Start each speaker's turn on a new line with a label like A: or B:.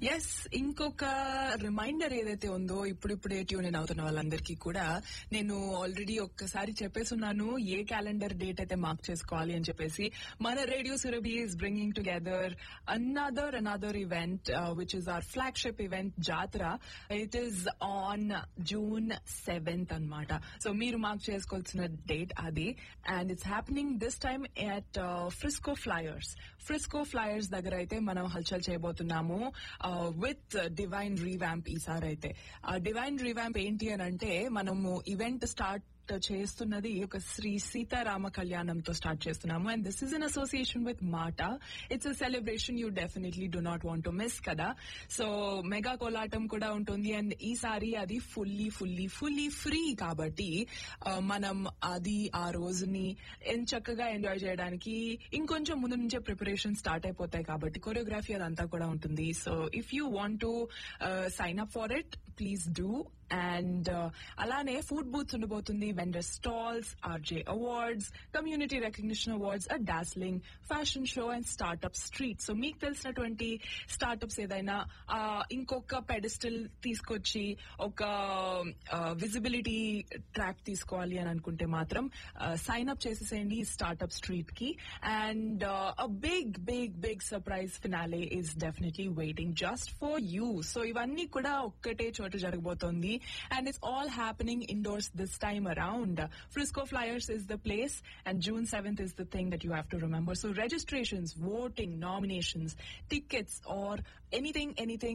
A: yes ఇంకొక reminder ఏదైతే ఉందో ఇప్పుడిప్పుడే ట్యూన్ ఇన్ అవుతున్న వాళ్ళందరికీ కూడా నేను ఆల్రెడీ ఒక్కసారి చెప్పేసున్నాను ఏ క్యాలెండర్ డేట్ అయితే మార్క్ చేసుకోవాలి అని చెప్పేసి మన radio Surabhi is bringing together another another event which is our flagship event Jatara it is on June seventh అన్నమాట సో మీరు మార్క్ చేసుకోవాల్సిన డేట్ అది and it's happening this time at Frisco Flyers Frisco Flyers దగ్గర అయితే మనం హల్చల్ చేయబోతున్నాము విత్ డివైన్ రీవ్యాంప్ ఈసారి అయితే డివైన్ రీవ్యాంప్ ఏంటి అని అంటే మనము ఈవెంట్ స్టార్ట్ చేస్తున్నది ఒక శ్రీ సీతారామ కళ్యాణంతో స్టార్ట్ చేస్తున్నాము and this is in association with MATA it's a celebration you definitely do not want to miss కదా సో మెగా కోలాటం కూడా ఉంటుంది అండ్ ఈసారి అది ఫుల్లీ ఫుల్లీ ఫుల్లీ ఫ్రీ కాబట్టి ఆ, మనం అది ఆ రోజుని ఎన్ చక్కగా ఎంజాయ్ చేయడానికి ఇంకొంచెం ముందు నుంచే ప్రిపరేషన్ స్టార్ట్ అయిపోతాయి కాబట్టి కొరియోగ్రఫీ అదంతా కూడా ఉంటుంది so if you want to sign up for it please do and అలానే ఫుడ్ బూత్స్ ఉండబోతుంది vendor stalls RJ awards community recognition awards a dazzling fashion show and startup street so మీకు తెలిసినటువంటి startups ఏదైనా ఆ, ఇంకొక పెడిస్టల్ తీసుకొచ్చి ఒక visibility track తీసుకోవాలి అని అనుకుంటే మాత్రం సైన్ అప్ చేసేసేయండి స్టార్ట్అప్ స్ట్రీట్ కి and a big big big surprise finale is definitely waiting just for you so ఇవన్నీ కూడా ఒక్కటే చోట జరగబోతోంది and it's all happening indoors this time around Frisco Flyers is the place and June seventh is the thing that you have to remember so registrations, voting, nominations, tickets, or anything, anything